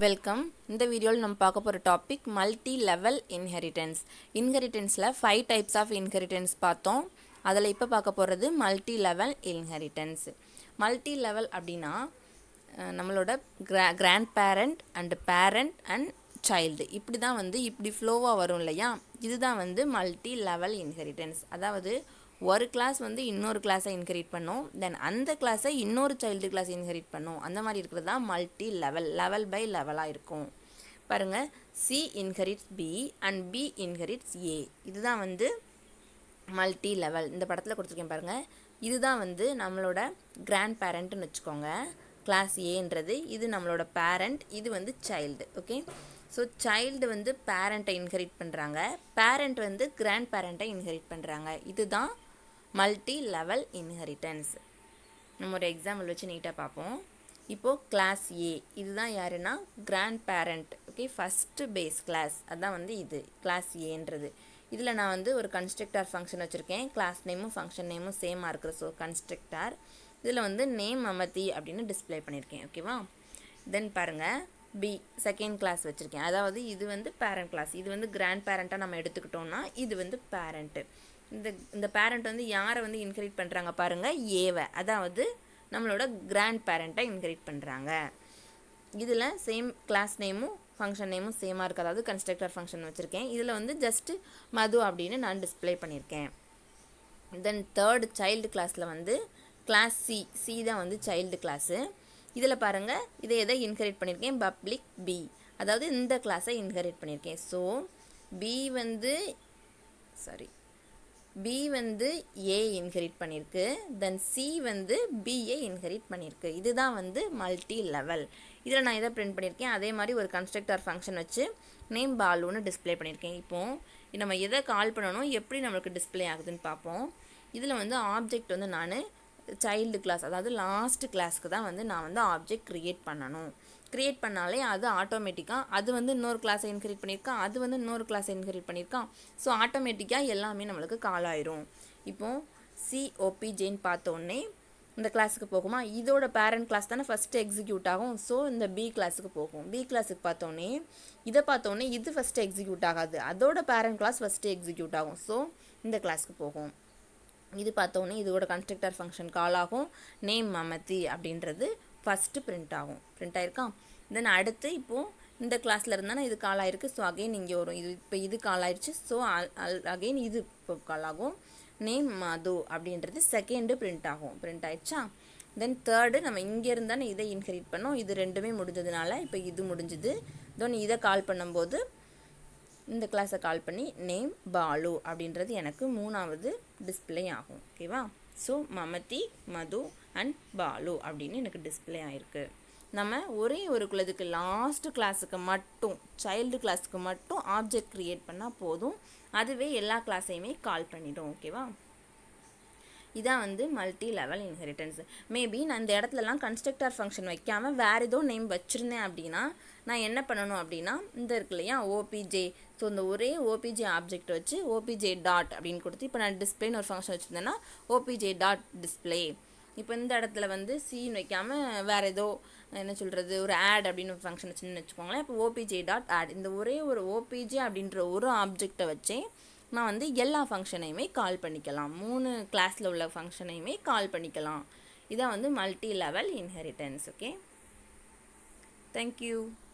welcome இந்த வீடியோவில் நம்ம பார்க்க போகிற டாபிக் மல்டி லெவல் இன்ஹெரிட்டன்ஸ் இன்ஹெரிட்டன்ஸில் ஃபைவ் டைப்ஸ் ஆஃப் இன்ஹெரிட்டன்ஸ் பார்த்தோம் அதில் இப்போ பார்க்க போகிறது multi level inheritance multi level அப்படின்னா அஹ், நம்மளோட கிரா grand parent and parent and child இப்படி தான் வந்து இப்படி ஃப்ளோவாக வரும் இல்லையா இதுதான் வந்து மல்டி லெவல் இன்ஹெரிட்டன்ஸ் அதாவது ஒரு கிளாஸ் வந்து இன்னொரு கிளாஸை இன்ஹெரிட் பண்ணும் தென் அந்த கிளாஸை இன்னொரு சைல்டு கிளாஸ் இன்ஹெரிட் பண்ணும் அந்த மாதிரி இருக்கிறது தான் மல்டி லெவல் லெவல் பை லெவலாக இருக்கும் பாருங்க C inherits B and B inherits A இதுதான் வந்து மல்டி லெவல் இந்த படத்தில் கொடுத்துருக்கேன் பாருங்கள் இதுதான் வந்து நம்மளோட கிராண்ட் பேரண்ட்னு வச்சுக்கோங்க கிளாஸ் ஏன்றது இது நம்மளோட பேரண்ட் இது வந்து சைல்டு ஓகே ஸோ சைல்டு வந்து பேரண்ட்டை இன்ஹெரிட் பண்ணுறாங்க பேரண்ட் வந்து கிராண்ட் பேரண்ட்டை இன்ஹெரிட் பண்ணுறாங்க இதுதான் மல்டி லெவல் இன்ஹெரிட்டன்ஸ் நம்ம ஒரு எக்ஸாம்பிள் வச்சு நீட்டாக பார்ப்போம் இப்போது கிளாஸ் ஏ இதுதான் யாருன்னா grand parent okay first base class அதான் வந்து இது கிளாஸ் ஏன்றது இதில் நான் வந்து ஒரு கன்ஸ்ட்ரக்டார் ஃபங்க்ஷன் வச்சுருக்கேன் கிளாஸ் நேமும் ஃபங்க்ஷன் நேமும் சேமாக இருக்கிற ஸோ கன்ஸ்ட்ரக்டார் இதில் வந்து நேம் அமர்த்தி அப்படின்னு டிஸ்ப்ளே பண்ணியிருக்கேன் ஓகேவா தென் பாருங்கள் பி செகண்ட் கிளாஸ் வச்சுருக்கேன் அதாவது இது வந்து பேரண்ட் கிளாஸ் இது வந்து கிராண்ட் பேரண்ட்டாக நம்ம எடுத்துக்கிட்டோம்னா இது வந்து பேரண்ட்டு இந்த இந்த பேரண்ட் வந்து யாரை வந்து இன்ஹெரிட் பண்ணுறாங்க பாருங்கள் ஏவை அதாவது நம்மளோட கிராண்ட் பேரண்ட்டை இன்ஹெரிட் பண்ணுறாங்க இதில் சேம் கிளாஸ் நேமும் ஃபங்க்ஷன் நேமும் சேமாக இருக்குது அதாவது கன்ஸ்ட்ரக்டர் ஃபங்க்ஷன் வச்சுருக்கேன் இதில் வந்து ஜஸ்ட்டு மது அப்படின்னு நான் டிஸ்ப்ளே பண்ணியிருக்கேன் தென் தேர்ட் சைல்டு கிளாஸில் வந்து கிளாஸ் சி சி தான் வந்து சைல்டு கிளாஸு இதில் பாருங்கள் இதை எதை இன்ஹெரிட் பண்ணியிருக்கேன் பப்ளிக் பி அதாவது இந்த கிளாஸை இன்ஹெரிட் பண்ணியிருக்கேன் ஸோ பி வந்து சாரி பி வந்து ஏ இன்ஹெரிட் பண்ணியிருக்கு தென் சி வந்து பிஏ இன்ஹெரிட் பண்ணியிருக்கு இதுதான் வந்து மல்டி லெவல் இதில் நான் எதை பிரிண்ட் பண்ணியிருக்கேன் அதே மாதிரி ஒரு கன்ஸ்ட்ரக்டர் ஃபங்க்ஷன் வச்சு நேம் பாலுன்னு டிஸ்ப்ளே பண்ணியிருக்கேன் இப்போது நம்ம எதை கால் பண்ணணும் எப்படி நம்மளுக்கு டிஸ்ப்ளே ஆகுதுன்னு பார்ப்போம் இதில் வந்து ஆப்ஜெக்ட் வந்து நான் சைல்டு கிளாஸ் அதாவது லாஸ்ட் கிளாஸ்க்கு தான் வந்து நான் வந்து ஆப்ஜெக்ட் க்ரியேட் பண்ணணும் க்ரியேட் பண்ணாலே அது ஆட்டோமேட்டிக்காக அது வந்து இன்னொரு கிளாஸை இன்க்ரீட் பண்ணியிருக்கான் அது வந்து இன்னொரு கிளாஸை இன்க்ரீட் பண்ணியிருக்கான் ஸோ ஆட்டோமேட்டிக்காக எல்லாமே நம்மளுக்கு கால் ஆயிரும் இப்போது சிஓபிஜேன்னு பார்த்தோன்னே இந்த கிளாஸுக்கு போகுமா இதோட பேரண்ட் கிளாஸ் தானே ஃபஸ்ட்டு எக்ஸிக்யூட் ஆகும் ஸோ இந்த பி கிளாஸுக்கு போகும் பி கிளாஸுக்கு பார்த்தோன்னே இதை பார்த்தோன்னே இது ஃபஸ்ட்டு எக்ஸிக்யூட் ஆகாது அதோட பேரண்ட் கிளாஸ் ஃபஸ்ட்டு எக்ஸிக்யூட் ஆகும் ஸோ இந்த கிளாஸுக்கு போகும் இது பார்த்தோன்னே இதோட கன்ஸ்ட்ரக்டர் ஃபங்க்ஷன் கால் ஆகும் நேம் மமதி அப்படின்றது ஃபஸ்ட்டு பிரிண்ட் ஆகும் பிரிண்ட் ஆயிருக்கா தென் அடுத்து இப்போது இந்த கிளாஸில் இருந்தால் இது கால் ஆயிருக்கு ஸோ அகைன் இங்கே வரும் இது இப்போ இது கால் ஆயிடுச்சு ஸோ அகைன் இது இப்போ கால் ஆகும் நேம் மது அப்படின்றது செகண்டு பிரிண்ட் ஆகும் பிரிண்ட் ஆயிடுச்சா தென் தேர்டு நம்ம இங்கே இருந்தானே இதை இன்ஹெரிட் பண்ணோம் இது ரெண்டுமே முடிஞ்சதுனால இப்போ இது முடிஞ்சுது தென் இதை கால் பண்ணும்போது இந்த கிளாஸை கால் பண்ணி நேம் பாலு அப்படின்றது எனக்கு மூணாவது டிஸ்ப்ளே ஆகும் ஓகேவா ஸோ மமதி மது அண்ட் பாலு அப்படின்னு எனக்கு டிஸ்ப்ளே ஆயிருக்கு நம்ம ஒரே ஒரு குலதுக்கு லாஸ்ட் கிளாஸுக்கு மட்டும் சைல்டு கிளாஸுக்கு மட்டும் ஆப்ஜெக்ட் க்ரியேட் பண்ணால் போதும் அதுவே எல்லா கிளாஸையுமே கால் பண்ணிடும் ஓகேவா இதான் வந்து மல்டி லெவல் இன்ஹெரிட்டன்ஸ் மேபி நான் இந்த இடத்துலலாம் கன்ஸ்ட்ரக்டர் ஃபங்க்ஷன் வைக்காமல் வேறு ஏதோ நேம் வச்சுருந்தேன் அப்படின்னா நான் என்ன பண்ணணும் அப்படின்னா இந்த இருக்கு இல்லையா ஓபிஜே ஸோ இந்த ஒரே ஓபிஜே ஆப்ஜெக்ட் வச்சு ஓபிஜே டாட் அப்படின்னு கொடுத்து இப்போ நான் டிஸ்பிளேன்னு ஒரு ஃபங்க்ஷன் வச்சுருந்தேன்னா ஓபிஜே டாட் டிஸ்பிளே இப்போ இந்த இடத்துல வந்து சீன் வைக்காமல் வேறு ஏதோ என்ன சொல்கிறது ஒரு ஆட் அப்படின்னு ஒரு ஃபங்க்ஷன் வச்சுன்னு வச்சுக்கோங்களேன் இப்போ ஓபிஜே டாட் ஆட் இந்த ஒரே ஒரு ஓபிஜே அப்படின்ற ஒரு ஆப்ஜெக்டை வச்சே நான் வந்து எல்லா ஃபங்க்ஷனையுமே கால் பண்ணிக்கலாம் மூணு கிளாஸில் உள்ள ஃபங்க்ஷனையுமே கால் பண்ணிக்கலாம் இதான் வந்து multi level inheritance okay thank you